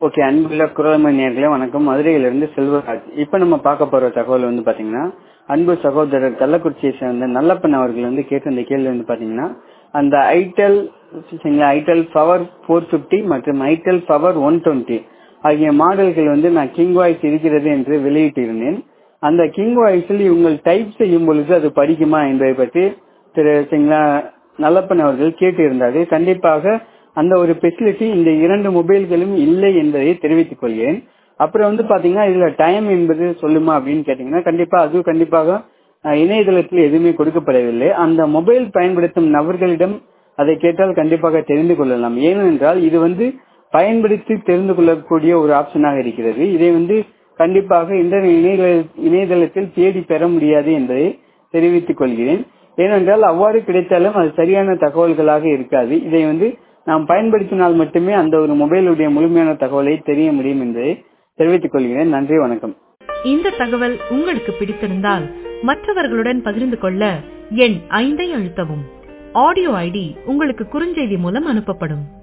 okay அன்புள்ள குரல்மணி நேர்களே வணக்கம் மதுரையிலிருந்து செல்வராஜ் இப்போ நம்ம பார்க்க போற தகவல் வந்து பாத்தீங்கன்னா அன்பு சகோதரர் கள்ளக்குறிச்சியை சேர்ந்த நல்லப்பன் அவர்கள் வந்து கேட்ட இந்த கேள்வி வந்து பாத்தீங்கன்னா அந்த itel itel power four fifty மற்றும் ஐடெல் பவர் ஒன் டுவெண்ட்டி ஆகிய மாடல்கள் வந்து நான் கிங் வாய்ஸ் இருக்கிறது என்று வெளியிட்டிருந்தேன் அந்த கிங் வாய்ஸில் இவங்கள் டைப் செய்யும் பொழுது அது படிக்குமா என்பதை பற்றி திரு சரிங்களா நல்லப்பன் அவர்கள் கேட்டிருந்தாரு கண்டிப்பாக அந்த ஒரு ஃபெசிலிட்டி இந்த இரண்டு மொபைல்களும் இல்லை என்பதை தெரிவித்துக் கொள்கிறேன் அப்புறம் வந்து பாத்தீங்கன்னா இதுல டைம் என்பது சொல்லுமா அப்படின்னு கேட்டீங்கன்னா கண்டிப்பா அது கண்டிப்பாக இணையதளத்தில் எதுவுமே கொடுக்கப்படவில்லை அந்த மொபைல் பயன்படுத்தும் நபர்களிடம் அதை கேட்டால் கண்டிப்பாக தெரிந்து கொள்ளலாம் ஏனென்றால் இது வந்து பயன்படுத்தி தெரிந்து கொள்ளக்கூடிய ஒரு ஆப்ஷனாக இருக்கிறது இதை வந்து கண்டிப்பாக இந்த இணையதளத்தில் தேடி பெற முடியாது என்பதை தெரிவித்துக் கொள்கிறேன் ஏனென்றால் அவ்வாறு கிடைத்தாலும் அது சரியான தகவல்களாக இருக்காது இதை வந்து நாம் பயன்படுத்தினால் மட்டுமே அந்த ஒரு மொபைலுடைய முழுமையான தகவலை தெரிய முடியும் என்பதை தெரிவித்துக் கொள்கிறேன் நன்றி வணக்கம் இந்த தகவல் உங்களுக்கு பிடித்திருந்தால் மற்றவர்களுடன் பகிர்ந்து கொள்ள எண் ஐந்தை அழுத்தவும் ஆடியோ ஐடி உங்களுக்கு குறுஞ்செய்தி மூலம் அனுப்பப்படும்